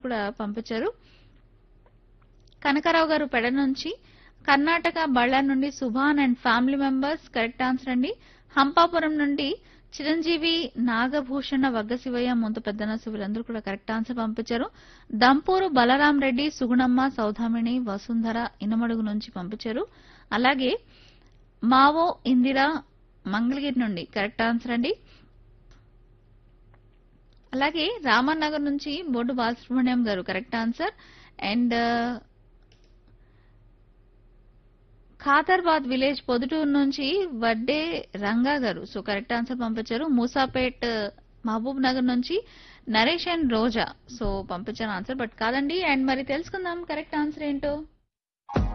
కూడా పంపించారు కనకారావు గారు పెడ నుంచి కర్ణాటక బళ్ళారి నుండి Subhan and family members correct answer అండి హంపాపురం నుండి చిరంజీవి నాగభూషణ వగ్గశివయ్య ముందు పెద్దనసు వీళ్ళందరూ కూడా కరెక్ట్ ఆన్సర్ పంపించారు దంపూరు బలరాం రెడ్డి సుగుణమ్మ సౌధామిణి వసుంధర ఇనమడుగు నుంచి పంపించారు అలాగే మావో ఇందిరా మంగళగిరి నుండి కరెక్ట్ ఆన్సర్ అండి అలాగే రామన్నగర్ నుంచి Boddu Balasubrahmanyam garu correct answer and Khadarbad village Poduturu నుంచి వడ్డే రంగా గారు సో కరెక్ట్ ఆన్సర్ పంపించారు మూసాపేట్ మహబూబ్ నగర్ నుంచి నరేష్ అండ్ రోజా సో పంపించాను ఆన్సర్ బట్ కాదండి అండ్ మరి తెలుసుకుందాం కరెక్ట్ ఆన్సర్ ఏంటో